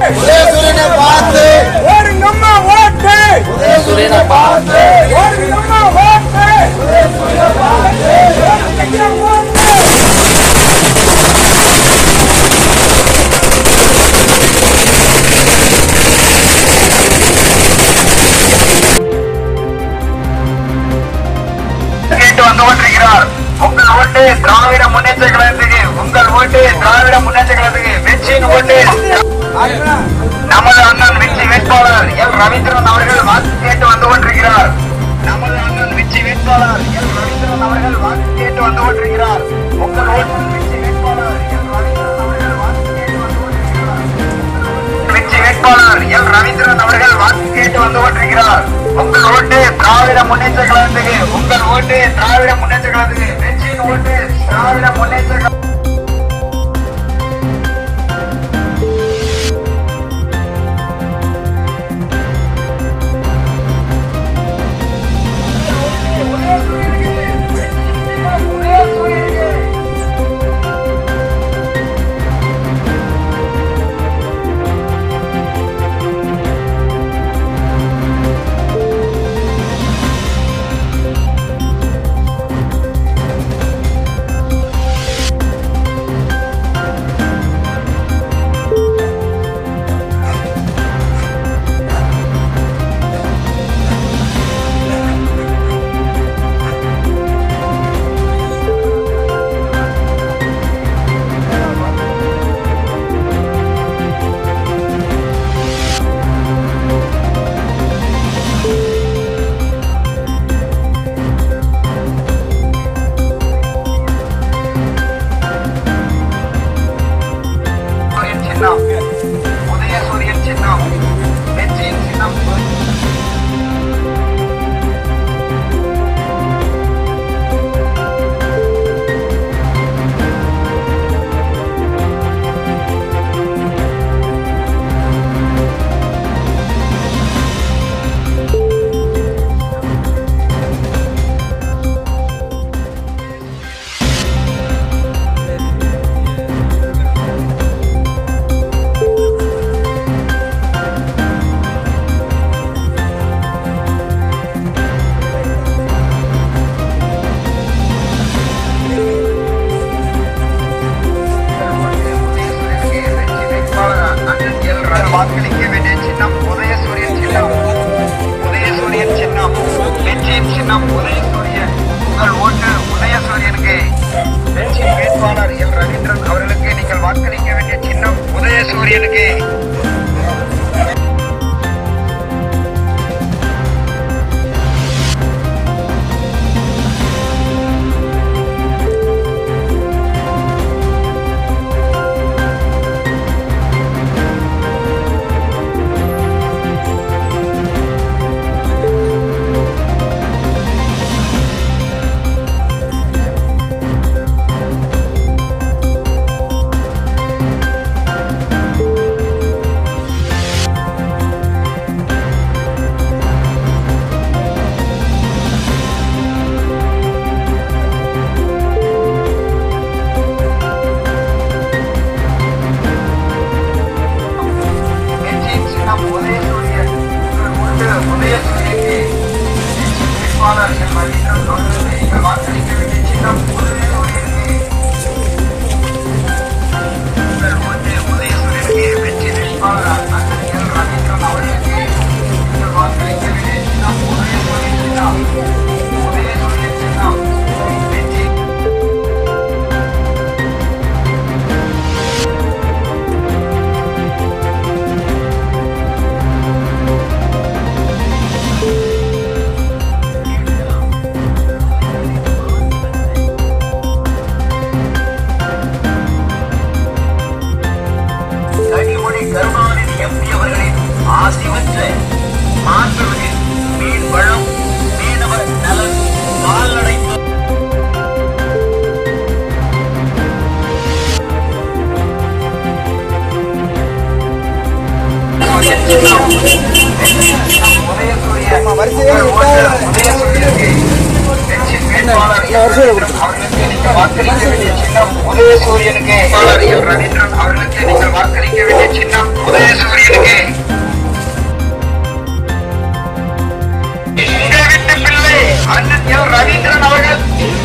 உதயசூரியனை பார்த்து ஓடுங்கம்மா ஓட்டு உதயசூரியனை பார்த்து ஓடுங்கம்மா ஓட்டு ஓடுங்கம்மா ஓட்டு கேட்டு வந்து கொண்டிருக்கிறார் உங்கள் ஓட்டு திராவிட முன்னேற்ற கழகத்துக்கு உங்கள் ஓட்டு திராவிட முன்னேற்ற கழகத்துக்கு வெற்றியின் ஓட்டு நமது அண்ணன் வெற்றி வேட்பாளர் எல் ரவீந்திரன் அவர்கள் வாக்கு கேட்டு வந்து கொண்டிருக்கிறார் நமது அண்ணன் வெற்றி வேட்பாளர் எல் ரவீந்திரன் அவர்கள் வாக்கு கேட்டு வந்து கொண்டிருக்கிறார் உங்கள் ஓட்டு வெற்றி வேட்பாளர் எல் ரவீந்திரன் அவர்கள் வாக்கு கேட்டு வந்து கொண்டிருக்கிறார் வெற்றி வேட்பாளர் எல் ரவீந்திரன் அவர்கள் வாக்கு கேட்டு வந்து கொண்டிருக்கிறார் உங்கள் ஓட்டு திராவிட முன்னேற்ற கழகத்துக்கு உங்கள் ஓட்டு திராவிட முன்னேற்ற கழகத்துக்கு வெற்றியின் ஓட்டு திராவிட முன்னேற்ற கழகம் சூரியன் சின்னம் உதய சூரியன் சின்னம் வெற்றியின் சின்னம் வாக்களிக்க வேண்டிய சின்னம் உதயசூரியன் சின்னம் உதயசூரியன் சின்னம் வெற்றியின் சின்னம் உதயசூரியன் உங்கள் ஓட்டு உதயசூரியனுக்கு வெற்றியின் வேட்பாளர் எல் ரவீந்திரன் அவர்களுக்கு நீங்கள் வாக்களிக்க வேண்டிய சின்னம் உதயசூரியனுக்கு வெற்றியின் சின்னம் உதயசூரியன் உங்கள் ஓட்டு உதயசூரியனுக்கு வெற்றியின் வேட்பாளர் எல் ரவீந்திரன் அவர்களுக்கு நீங்கள் வாக்களிக்க வேண்டிய சின்னம் உதயசூரியனுக்கு உங்கள் ஓட்டு உதயசூரியனுக்கு வெற்றி வேட்பாளர் அண்ணன் எல் ரவீந்திரன் அவர்களுக்கு நீங்கள் வாக்களிக்க வேண்டிய சின்னம் உதயசூரியன் சின்னம் உதயசூரியன் சின்னம் வெற்றி கனிமொழி கருணாநிதி எம்பி அவர்களின் ஆசி பெற்ற மாண்புமிகு மீன் வளம் மீனவர் நலன் கால்நடை உதயசூரியனுக்கு எல் ரவீந்திரன் அவர்களுக்கு நீங்கள் வாக்களிக்க வேண்டிய சின்னம் உதயசூரியனுக்கு உங்கள் வீட்டு பிள்ளை அண்ணன் எல் ரவீந்திரன் அவர்கள்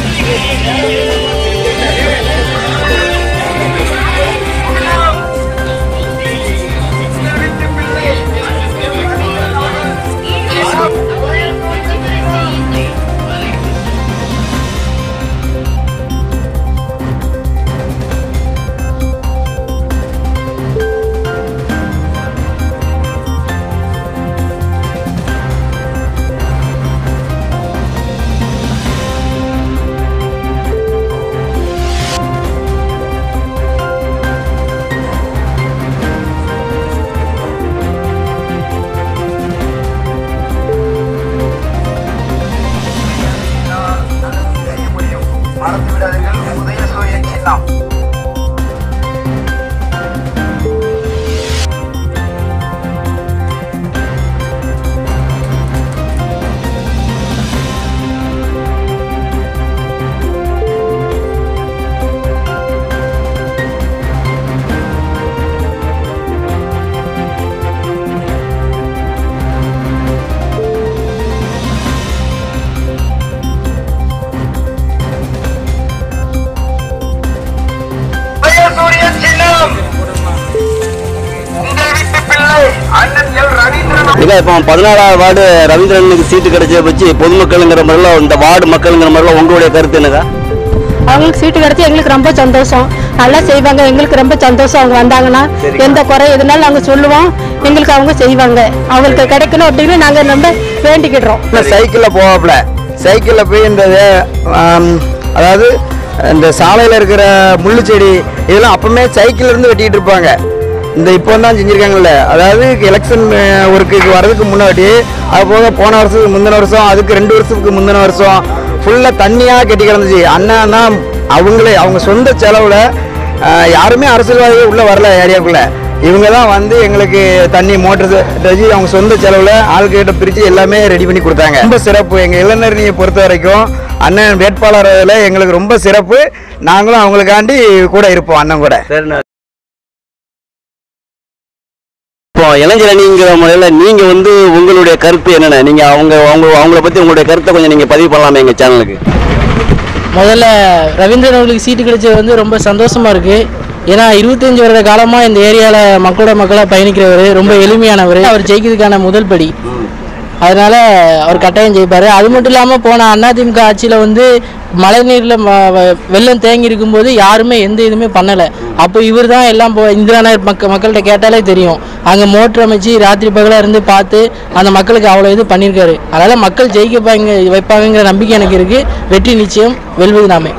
மறந்து விடாதீர்கள் உதயசூரியன் சின்னம் உதயசூரியன் சின்னம் உங்கள் வீட்டு பிள்ளை அண்ணன் எல் ரவீந்திரன் இல்லை இப்போ பதினாறாவது வார்டு ரவீந்திரனுக்கு சீட்டு கிடைச்ச வச்சு பொதுமக்கள்ங்கிற மாதிரிலாம் இந்த வார்டு மக்களுங்கிற மாதிரிலாம் உங்களுடைய கருத்து என்னங்க அவங்களுக்கு சீட்டு கிடைச்சி எங்களுக்கு ரொம்ப சந்தோஷம் நல்லா செய்வாங்க எங்களுக்கு ரொம்ப சந்தோஷம் அவங்க வந்தாங்கன்னா சரிங்க. எந்த குறை எதுனாலும் நாங்கள் சொல்லுவோம் எங்களுக்கு அவங்க செய்வாங்க அவங்களுக்கு கிடைக்கணும் அப்படின்னு நாங்கள் ரொம்ப வேண்டிக்கிடுறோம் சைக்கிளில் போவாப்புல சைக்கிளில் போய் இந்த வே- ஆம், அதாவது இந்த சாலையில் இருக்கிற முள்ளு செடி இதெல்லாம் அப்பவுமே சைக்கிள்ல இருந்து வெட்டிட்டு இருப்பாங்க இந்த இப்போ தான் செஞ்சுருக்காங்கல்ல அதாவது எலெக்ஷன் ஒர்க்குக்கு வர்றதுக்கு முன்னாடி அது போக போன வருஷத்துக்கு முந்தின வருஷம் அதுக்கு ரெண்டு வருஷத்துக்கு முந்தின வருஷம் ஃபுல்லாக தண்ணியாக கெட்டி கிடந்துச்சு அண்ணா அவங்களே அவங்க சொந்த செலவில் யாருமே அரசியல்வாதிகள் உள்ளே வரல ஏரியாவுக்குள்ளே இவங்க தான் வந்து எங்களுக்கு தண்ணி மோட்டர் வச்சு அவங்க சொந்த செலவில் ஆள்கிட்ட பிரித்து எல்லாமே ரெடி பண்ணி கொடுத்தாங்க ரொம்ப சிறப்பு எங்கள் இளைஞரணியை பொறுத்த வரைக்கும் அண்ணன் வேட்பாளரில் எங்களுக்கு ரொம்ப சிறப்பு நாங்களும் அவங்களுக்காண்டி கூட இருப்போம் அண்ணன் கூட சரிண்ணா இப்போ இளைஞர் அணிங்கிற முறையில் நீங்கள் வந்து உங்களுடைய கருத்து என்னென்ன நீங்கள் அவங்க அவங்க அவங்கள பற்றி உங்களுடைய கருத்தை கொஞ்சம் நீங்கள் பதிவு பண்ணலாமே எங்கள் சேனலுக்கு முதல்ல ரவீந்திரன் அவர்களுக்கு சீட்டு கிடைச்சது வந்து ரொம்ப சந்தோஷமா இருக்கு ஏன்னா இருபத்தஞ்சு வருட காலமா இந்த ஏரியால மக்களோட மக்களா பயணிக்கிறவர் ரொம்ப எளிமையானவர் அவர் ஜெயிக்கிறதுக்கான முதல் படி அதனால அவர் கட்டாயம் ஜெயிப்பாரு அது மட்டும் இல்லாம போன அதிமுக ஆட்சியில வந்து மழை நீர்ல ம- வ- வெள்ளம் தேங்கி இருக்கும்போது யாருமே எந்த இதுவுமே பண்ணல அப்போ இவர் தான் எல்லாம் போ- இந்திரா நகர் மக்க மக்கள்கிட்ட கேட்டாலே தெரியும் அங்க மோட்டர் அமைச்சு ராத்திரி பகலா இருந்து பார்த்து அந்த மக்களுக்கு அவ்வளோ இது பண்ணியிருக்காரு அதனால மக்கள் ஜெயிக்கப்பாங்க வைப்பாங்கங்கிற நம்பிக்கை எனக்கு இருக்கு வெற்றி நிச்சயம் வெல்வது நாமே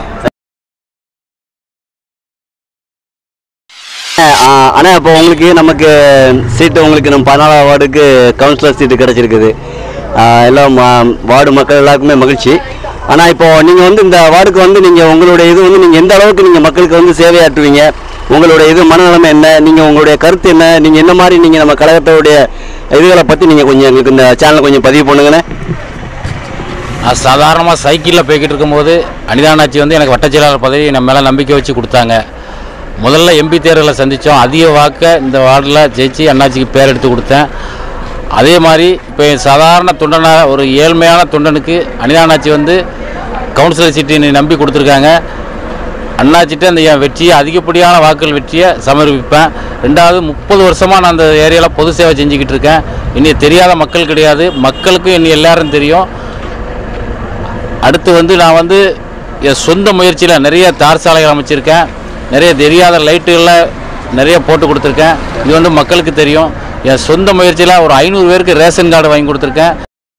ஆனால் இப்போ உங்களுக்கு நமக்கு சீட்டு உங்களுக்கு நம்ம பதினாலாவது வார்டுக்கு கவுன்சிலர் சீட்டு கிடச்சிருக்குது ஆஹ் எல்லாம் மா- வார்டு மக்கள் எல்லாருக்குமே மகிழ்ச்சி ஆனால் இப்போ நீங்கள் வந்து இந்த வார்டுக்கு வந்து நீங்கள் உங்களுடைய இது வந்து நீங்கள் எந்த அளவுக்கு நீங்கள் மக்களுக்கு வந்து சேவையாற்றுவீங்க உங்களுடைய இது மனநிலைமை என்ன நீங்கள் உங்களுடைய கருத்து என்ன நீங்கள் என்ன மாதிரி நீங்கள் நம்ம கழகத்தோடைய இதுகளை பற்றி நீங்கள் கொஞ்சம் எங்களுக்கு இந்த சேனலை கொஞ்சம் பதிவு பண்ணுங்கண்ணே நான் சாதாரணமாக சைக்கிளில் போய்கிட்டு இருக்கும்போது அனிதானாச்சி வந்து எனக்கு வட்டச் செயலாளர் பதவி நம்ம மேலே நம்பிக்கை வச்சு கொடுத்தாங்க முதல்ல எம்பி தேர்தலில் சந்தித்தோம் அதிக வாக்க இந்த வார்டில் ஜெயிச்சு அண்ணாச்சிக்கு பேர் எடுத்து கொடுத்தேன் அதே மாதிரி இப்போ சாதாரண தொண்டனாக ஒரு ஏழ்மையான தொண்டனுக்கு அனிதானாச்சி வந்து கவுன்சிலர் சீட்டு என்னை நம்பி கொடுத்துருக்காங்க அண்ணாச்சிட்ட அந்த என் வெற்றியை அதிகப்படியான வாக்குகள் வெற்றியை சமர்ப்பிப்பேன் ரெண்டாவது முப்பது வருஷமாக நான் அந்த ஏரியாவில் பொது சேவை செஞ்சுக்கிட்டு இருக்கேன் என்னை தெரியாத மக்கள் கிடையாது மக்களுக்கும் என்னை எல்லாரும் தெரியும் அடுத்து வந்து நான் வந்து என் சொந்த முயற்சியில் நிறைய தார் சாலைகள் அமைச்சிருக்கேன் நிறைய தெரியாத லைட்டுகளில் நிறைய போட்டு கொடுத்துருக்கேன் இது வந்து மக்களுக்கு தெரியும் என் சொந்த முயற்சியில் ஒரு ஐநூறு பேருக்கு ரேஷன் கார்டு வாங்கி கொடுத்துருக்கேன்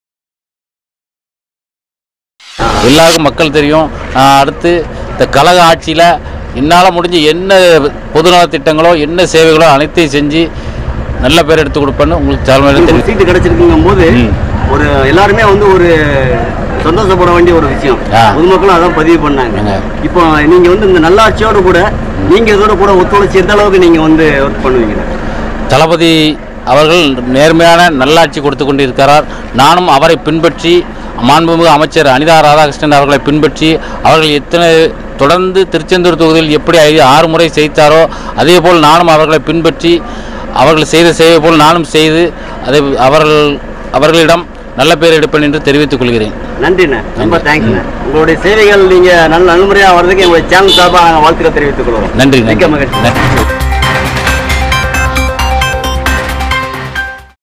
எல்லாருக்கும் மக்கள் தெரியும் நான் அடுத்து இந்த கழக ஆட்சியில் என்னால் முடிஞ்ச என்ன பொதுநல திட்டங்களோ என்ன சேவைகளோ அனைத்தையும் செஞ்சு நல்ல பேர் எடுத்து கொடுப்பேன்னு உங்களுக்கு தலைமையில் தெரியும் சீட்டு கிடைச்சிருக்குங்கும் போது ம். ஒரு எல்லாருமே வந்து ஒரு சந்தோஷப்பட வேண்டிய ஒரு விஷயம் ஆ. பொதுமக்களும் அதான் பதிவு பண்ணாங்க ஆங்க. இப்போ நீங்க வந்து இந்த நல்லாட்சியோட கூட நீங்க இதோட கூட ஒத்துழைச்சி எந்த அளவுக்கு நீங்க வந்து ஒர்க் பண்ணுவீங்க தளபதி அவர்கள் நேர்மையான நல்லாட்சி கொடுத்து கொண்டிருக்கிறார் நானும் அவரை பின்பற்றி மாண்புமிகு அமைச்சர் அனிதா ராதாகிருஷ்ணன் அவர்களை பின்பற்றி அவர்கள் எத்தனை தொடர்ந்து திருச்செந்தூர் தொகுதியில் எப்படி ஐ- ஆறு முறை செய்தாரோ அதே போல் நானும் அவர்களை பின்பற்றி அவர்கள் செய்த சேவை போல் நானும் செய்து அதை அவர்கள் அவர்களிடம் நல்ல பேர் எடுப்பேன் என்று தெரிவித்துக் கொள்கிறேன் நன்றிண்ணே ரொம்ப தேங்க்ஸ்ண்ணே உங்களுடைய சேவைகள் நீங்கள் நல்ல நன்முறையாக வர்றதுக்கு எங்களுடைய சேனல் சார்பாக நாங்கள் வாழ்த்துக்கள் தெரிவித்துக் கொள்வோம் நன்றி மிக்க நன்றி மகிழ்ச்சி நன்றி